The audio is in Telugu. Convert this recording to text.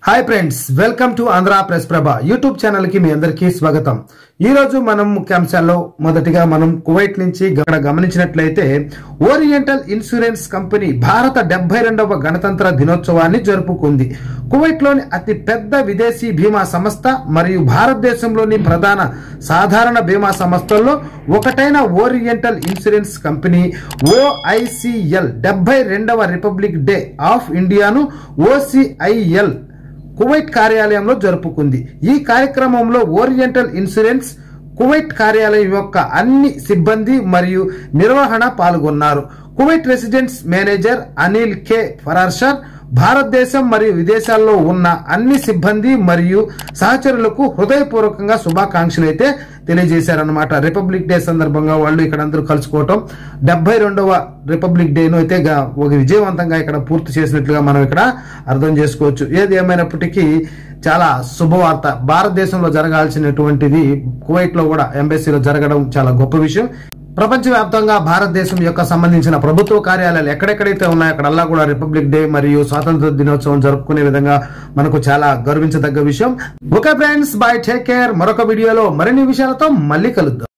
hi friends welcome to Andhra press Prabha YouTube channel కి మీ అందరికీ స్వాగతం ఈ రోజు మనం ముఖ్యాంశాల్లో మొదటిగా మనం కువైట్ నుంచి ఇక్కడ గమనించినట్లయితే ఓరియంటల్ ఇన్సూరెన్స్ కంపెనీ భారత డెబ్బై రెండవ గణతంత్ర దినోత్సవాన్ని జరుపుకుంది కువైట్ లోని అతి పెద్ద విదేశీ బీమా సంస్థ మరియు భారతదేశంలోని ప్రధాన సాధారణ బీమా సంస్థల్లో ఒకటైన ఓరియంటల్ ఇన్సూరెన్స్ కంపెనీ ఓఐసిఎల్ డెబ్బై రెండవ రిపబ్లిక్ డే ఆఫ్ ఇండియాను ఓసిఐఎల్ కువైట్ కార్యాలయంలో జరుపుకుంది ఈ కార్యక్రమంలో ఓరియంటల్ ఇన్సూరెన్స్ కువైట్ కార్యాలయం యొక్క అన్ని సిబ్బంది మరియు నిర్వహణ పాల్గొన్నారు Kuwait residents manager Anil K ఫరార్షర్ భారతదేశం మరియు విదేశాల్లో ఉన్న అన్ని సిబ్బంది మరియు సహచరులకు హృదయపూర్వకంగా శుభాకాంక్షలు అయితే తెలియజేశారనమాట రిపబ్లిక్ డే సందర్భంగా వాళ్ళు ఇక్కడ అందరూ కలుసుకోవటం డెబ్బై రెండవ రిపబ్లిక్ డేను అయితే గా- ఒక విజయవంతంగా ఇక్కడ పూర్తి చేసినట్లుగా మనం ఇక్కడ అర్థం చేసుకోవచ్చు ఏది ఏమైనప్పటికీ చాలా శుభవార్త భారతదేశంలో జరగాల్సినటువంటిది కువైట్ లో కూడా ఎంబసీలో జరగడం చాలా గొప్ప విషయం ప్రపంచవ్యాప్తంగా భారతదేశం యొక్క సంబంధించిన ప్రభుత్వ కార్యాలయాలు ఎక్కడెక్కడైతే ఉన్నాయో అక్కడల్లా కూడా రిపబ్లిక్ డే మరియు స్వాతంత్ర దినోత్సవం జరుపుకునే విధంగా మనకు చాలా గర్వించదగ్గ విషయం okay friends bye take care మరొక వీడియోలో మరిన్ని విషయాలతో మళ్ళీ కలుద్దాం